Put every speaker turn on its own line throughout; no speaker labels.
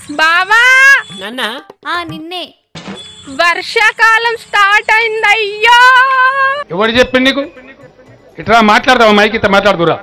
బావా
నాన్న
ఆ నిన్నే
వర్షాకాలం స్టార్ట్ అయింది అయ్యో
ఎవరు చెప్పింది నీకు ఇట్లా మాట్లాడదావా మైక్ ఇట్లా మాట్లాడుతురా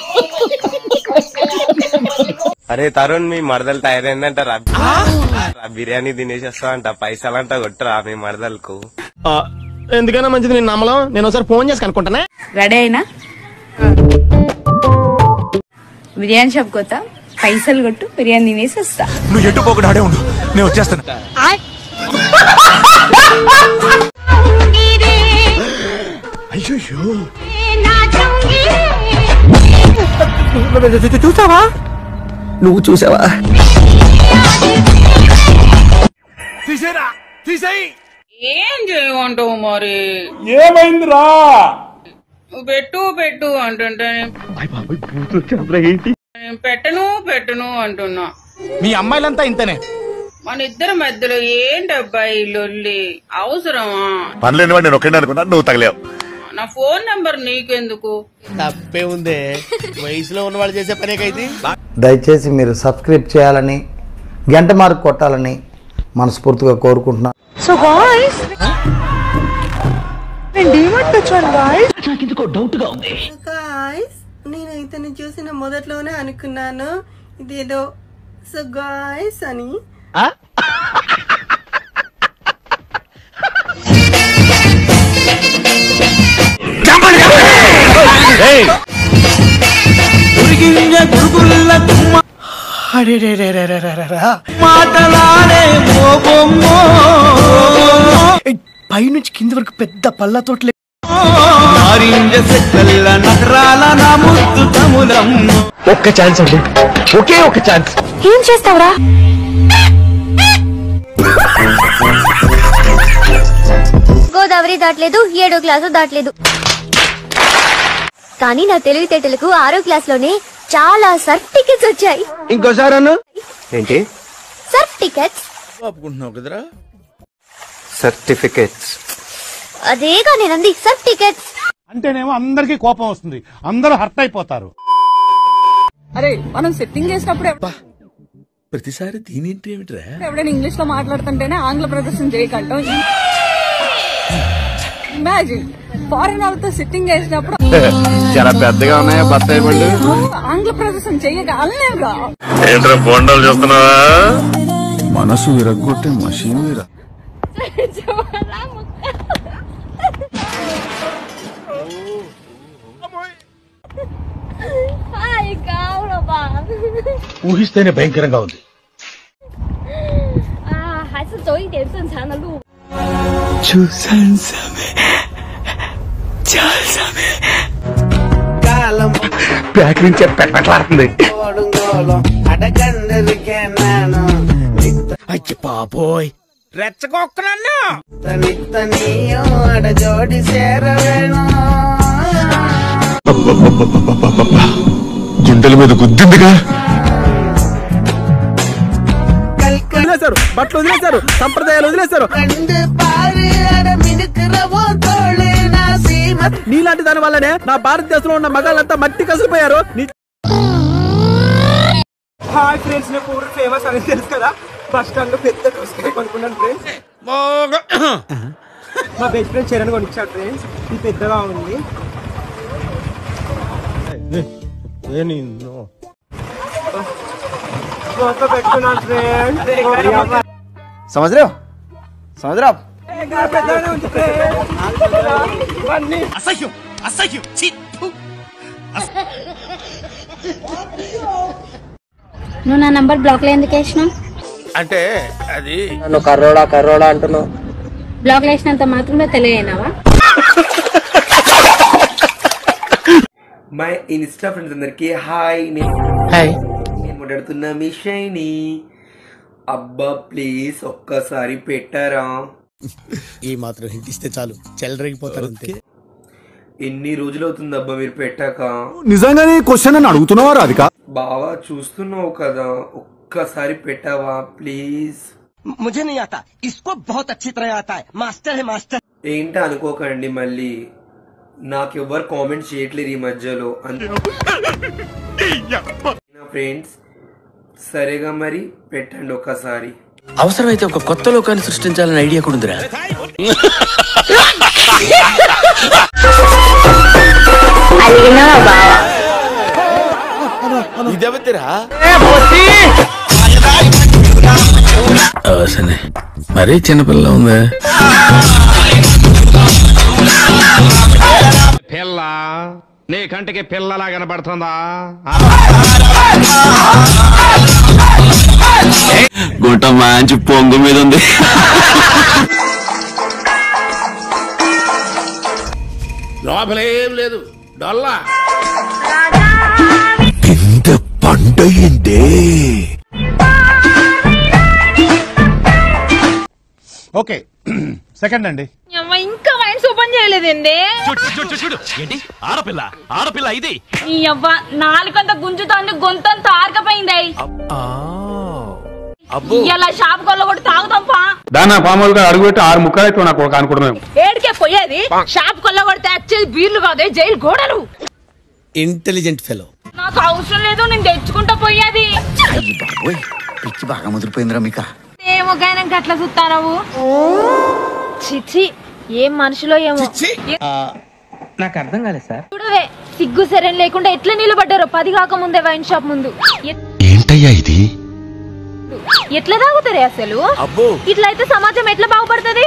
అరే తరుణ్ మీ మరదలు తయారైందంటారా బిర్యానీ తినేసేస్తా అంట పైసలంట కొట్టరా మీ మరదలకు
ఎందుకైనా మంచిది నేను నమ్మలం నేను ఒకసారి ఫోన్ చేసి కనుక్కుంటానే
రెడీ అయినా బిర్యానీ షాప్ కొత్త పైసలు కొట్టు బిర్యానీ తినేసి వస్తా
నువ్వు ఎటు పోకుండా ఆడే ఉండు నేను వచ్చేస్తాను అయ్యో
చూసావా నువ్వు చూసావా
తీసేరా తీసేయి
ఏం చేయమంటావు మరి
ఏమైందిరా
పెట్టు పెట్టు అంటుంటే నేను పెట్టను పెట్టను అంటున్నా
మీ అమ్మాయిలంతా ఇంతనే
మన ఇద్దరి మధ్యలో ఏంటబ్బా ఈ లొల్లి అవసరమా
పనిలేని వాడు నేను ఒక్కడే అనుకున్నా నువ్వు తగలేవు
నా ఫోన్ నెంబర్ నీకెందుకు
తప్పే ఉందే వయసులో ఉన్నవాళ్ళు చేసే పనేకైతే
దయచేసి మీరు సబ్స్క్రైబ్ చేయాలని గంట మార్క్ కొట్టాలని మనస్ఫూర్తిగా కోరుకుంటున్నాను
సో గాయ్స్
గాయ్స్ నేను ఇతన్ని చూసిన మొదట్లోనే అనుకున్నాను ఇదేదో సో గాయ్స్ అని
పైనుంచి కింది వరకు పెద్ద పళ్ళ తోటలే ఒక్క ఛాన్స్ అండి ఒకే ఒక ఛాన్స్
ఏం చేస్తావురా గోదావరి దాటలేదు ఏడో క్లాసు దాటలేదు కానీ నా తెలివితేటలకు ఆరో క్లాస్ లోనే చాలా సర్ఫ్ టికెట్స్ వచ్చాయి
ఇంకోసారి అన్న
ఏంటి
సర్ఫ్ టికెట్స్
ఒప్పుకుంటున్నావు కదరా
సర్టిఫికేట్స్
అదేగా నేనంది సర్ఫ్ టికెట్స్
అంటేనేమో అందరికీ కోపం వస్తుంది అందరూ హర్ట్ అయిపోతారు
అరే మనం సెట్టింగ్ చేసినప్పుడు
ప్రతిసారి దీని ఏమిట్రా
ఎవడైనా ఇంగ్లీష్ లో మాట్లాడుతుంటేనే ఆంగ్ల ప్రదర్శన చేయకంటాం ఇమాజిన్ ఫారెన్ వాళ్ళతో సిట్టింగ్ చేసినప్పుడు
చాలా పెద్దగా ఉన్నాయా బత్తాయి పళ్ళు
ఆంగ్ల ప్రదర్శన చేయగలనేగా
ఏంట్రా బొండాలు చూస్తున్నావా మనసు విరగొట్టే మషీన్ విరా
హాయ్ కావురబా
ఊహిస్తేనే భయంకరంగా ఉంది
啊，还是走一点正常的路。
బ్యాక్ నుంచి పెట్టలాడుతుంది అయ్య బాబోయ్ రెచ్చగొక్కనన్నా
గుండెల మీద గుద్దిందిగా
వదిలేశారు బట్టలు వదిలేశారు సంప్రదాయాలు వదిలేశారు నీలాంటి దాని వల్లనే నా భారతదేశంలో ఉన్న మగాళ్ళంతా మట్టి కసిపోయారు హాయ్ ఫ్రెండ్స్ నేను పూర్ ఫేమస్ అని తెలుసు కదా బస్ స్టాండ్ లో పెద్ద దోసకాయ కొనుక్కున్నాను ఫ్రెండ్స్ మా బెస్ట్ ఫ్రెండ్ చరణ్ కొనిచ్చాడు ఫ్రెండ్స్ ఇది పెద్దగా ఉంది పెట్టుకున్నాను ఫ్రెండ్స్
సముద్రం సముద్రం
అసహ్యం అసహ్యం ఛీ!
నువ్వు నా నంబర్ బ్లాక్ లో ఎందుకు వేసినావు
అంటే అది
నన్ను కర్రోడా కర్రోడా అంటున్నావు
బ్లాక్ లో వేసినంత మాత్రమే తెలియనావా
మై ఇన్స్టా ఫ్రెండ్స్ అందరికి హాయ్ నేను
హాయ్
నేను మాట్లాడుతున్న మీ షైని అబ్బా ప్లీజ్ ఒక్కసారి పెట్టారా
ఈ మాత్రం హింట్ ఇస్తే చాలు చెల్లరగిపోతారు అంతే
ఎన్ని రోజులు అవుతుంది అబ్బా మీరు పెట్టాక
నిజంగానే క్వశ్చన్ అని అడుగుతున్నావా రాధిక
బావా చూస్తున్నావు కదా ఒక్కసారి పెట్టావా ప్లీజ్
ముझे नहीं आता इसको बहुत अच्छी तरह आता है मास्टर है मास्टर
ఏంటి అనుకోకండి మళ్ళీ నాకెవ్వరు కామెంట్ చేయట్లేదు ఈ మధ్యలో ఫ్రెండ్స్ సరేగా మరి పెట్టండి ఒకసారి
అవసరమైతే ఒక కొత్త లోకాన్ని సృష్టించాలని ఐడియా కూడా ఉందిరా ఇదెవతిరా
అవసనే మరీ చిన్నపిల్ల ఉందా
పిల్ల నీ కంటికి పిల్లలా కనబడుతుందా
గుంట మంచి పొంగు మీద ఉంది
లోపలేం లేదు డొల్లా
కింద పండయిందే
ఓకే సెకండ్ అండి
అమ్మ, ఇంకా వైన్స్ ఓపెన్ చేయలేదండి
ఏంటి ఆడపిల్ల ఆడపిల్ల ఇది
ఈ అవ్వ నాలుకంత గుంజుతాంది గొంతంత ఆరకపోయింది ఇలా షాప్ కొల్ల కూడా తాగుతాంపా
దాని పాములుగా అడుగుపెట్టి ఆరు ముక్కలు అయితే నాకు ఒక అనుకుంటున్నాం
ఏడికే పోయేది షాప్ కొల్ల కొడితే వచ్చేది బీర్లు కాదే జైలు గోడలు
ఇంటెలిజెంట్ ఫెలో
నాకు అవసరం లేదు నేను తెచ్చుకుంటా పోయేది
పిచ్చి బాగా ముదిరిపోయిందిరా మీకా
ఏమో గాయన అట్లా చూస్తానవు చిచి ఏం మనుషులో ఏమో
నాకు అర్థం కాలేదు సార్
చూడవే సిగ్గు సరైన లేకుండా ఎట్లా నిలబడ్డారో పది కాక ముందే వైన్ షాప్ ముందు ఎ-
ఏంటయ్యా ఇది
ఎట్లా తాగుతారే అసలు
అబ్బో.
ఇట్లా అయితే సమాజం ఎట్లా బాగుపడుతుంది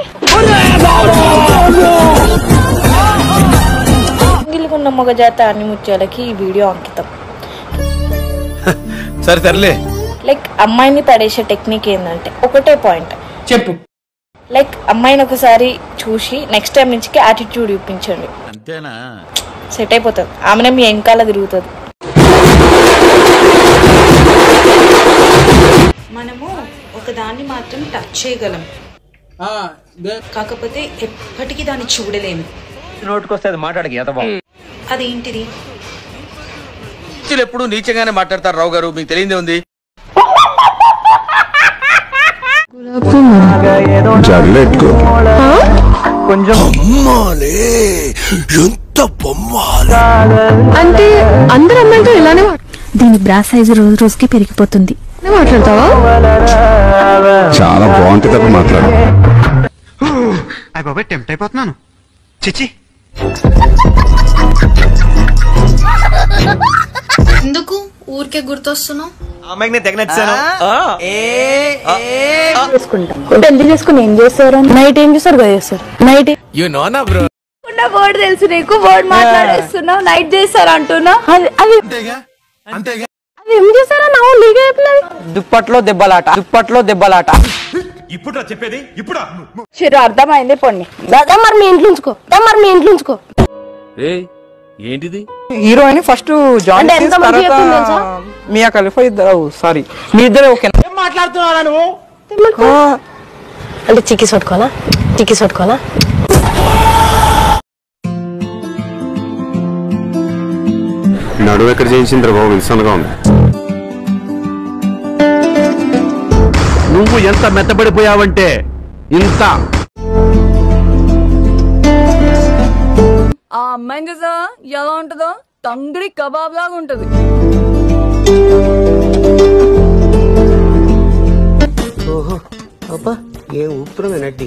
గిల్లుకున్న మొగ జాత అన్ని ముత్యాలకి ఈ వీడియో అంకితం
సరే తరలే
లైక్ అమ్మాయిని పడేసే టెక్నిక్ ఏంటంటే ఒకటే పాయింట్
చెప్పు
లైక్ అమ్మాయిని ఒకసారి చూసి నెక్స్ట్ టైం నుంచి యాటిట్యూడ్ చూపించండి
అంతేనా
సెట్ అయిపోతుంది ఆమెనే మీ వెనకాల తిరుగుతుంది
మనము ఒకదాన్ని మాత్రం టచ్ చేయగలం కాకపోతే ఎప్పటికీ దాన్ని చూడలేము
నోటికొస్తే అది మాట్లాడక ఎదవా
అదేంటిది
ఎప్పుడు నీచంగానే మాట్లాడతారు రావు గారు మీకు తెలియదే ఉంది
జర్లెట్కు
కొంచెం
అమ్మాలే ఎంత బొమ్మాలి
అంటే అందరు అమ్మాయితో ఇలానే దీని బ్రా సైజు రోజు రోజుకి పెరిగిపోతుంది మాట్లాడతావా
చాలా బాగుంటుంది అప్పుడు మాట్లాడు
అయ్య బాబాయ్ టెంప్ట్ అయిపోతున్నాను చిచి
ఎందుకు ఊరికే గుర్తొస్తున్నావు
అమ్మాయికి నేను తెగ నచ్చాను
పెళ్లి చేసుకుని ఏం చేస్తారు నైట్ ఏం చేస్తారు కదా చేస్తారు నైట్
యు నో నా బ్రో
వర్డ్ తెలుసు నీకు వర్డ్ మాట్లాడేస్తున్నావు నైట్ చేస్తారు అంటున్నా
అది అది
అంతేగా
అది ఏం చేస్తారా నా లీగా చెప్పలేదు
దుప్పట్లో దెబ్బలాట దుప్పట్లో దెబ్బలాట
ఇప్పుడు చెప్పేది ఇప్పుడు
చిరు అర్థమైంది పొన్ని
దాదా మరి మీ ఇంట్లో ఉంచుకో దా మరి మీ ఇంట్లో ఉంచుకో
ఏంటిది
హీరోయిన్ ఫస్ట్ జాయిన్
అంటే ఎంత మంచిగా చెప్పింది తెలుసా?
మీ కలిఫా ఇద్దరు సారీ మీ ఇద్దరు ఓకే ఏం మాట్లాడుతున్నారా నువ్వు
అంటే చిక్కిస్ పట్టుకోవాలా చిక్కిస్ పట్టుకోవాలా
నడువు ఎక్కడ చేయించింది బాబు విల్సన్గా ఉంది
నువ్వు ఎంత మెత్తబడిపోయావంటే ఇంత
ఆ అమ్మాయిని చూసా ఎలా ఉంటుందో తంగిడి కబాబ్ లాగా ఉంటది
ఓహో అబ్బా ఏ ఊపిరం నడ్డి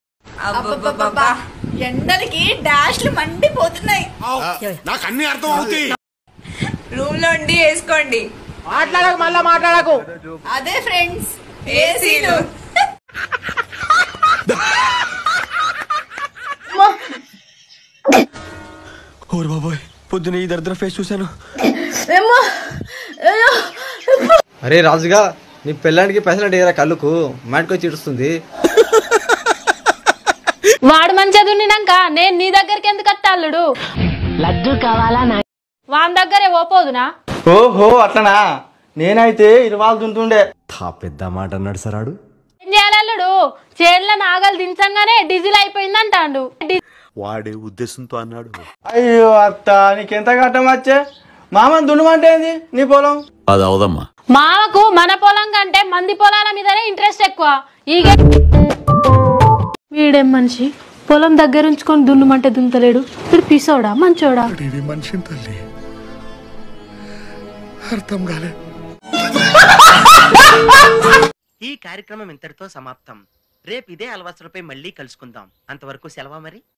ఎండలకి డాష్లు మండిపోతున్నాయి
నాకు అన్ని అర్థం అవుతాయి
రూమ్ లో ఉండి వేసుకోండి
మాట్లాడకు మళ్ళా మాట్లాడకు
అదే ఫ్రెండ్స్ ఏసీలు
ఓరు బాబోయ్ పొద్దున ఈ దరిద్ర ఫేస్ చూశాను
అరే రాజుగా నీ పెళ్ళానికి పైసలు అడిగారా కళ్ళుకు మాటికొచ్చి ఇడుస్తుంది
వాడు మంచి చదివినాక నేను నీ దగ్గరికి ఎందుకు వస్తాడు లడ్డు కావాలా వాని దగ్గరే ఓపోదునా
ఓహో అట్లనా నేనైతే ఇరవాలు దుంతుండే
పెద్ద మాట అన్నాడు సార్ ఆడు
ఏం చేయాలల్లుడు చేనుల నాగలు దించంగానే డీజిల్ అయిపోయిందంటాడు
వాడే ఉద్దేశంతో అన్నాడు
అయ్యో అత్త నీకెంత కట్టం వచ్చే మామని దున్నమంటే ఏంది నీ పొలం
అది అవదమ్మా
మామకు మన పొలం కంటే మంది పొలాల మీదనే ఇంట్రెస్ట్ ఎక్కువ ఈగ వీడేం మనిషి పొలం దగ్గర ఉంచుకొని దున్నుమంటే దున్నుతలేడు వీడు పిసోడా మంచోడా
మనిషిని తల్లి అర్థం కాలే
ఈ కార్యక్రమం ఇంతటితో సమాప్తం రేపు ఇదే అలవాసులపై మళ్ళీ కలుసుకుందాం అంతవరకు సెలవా మరి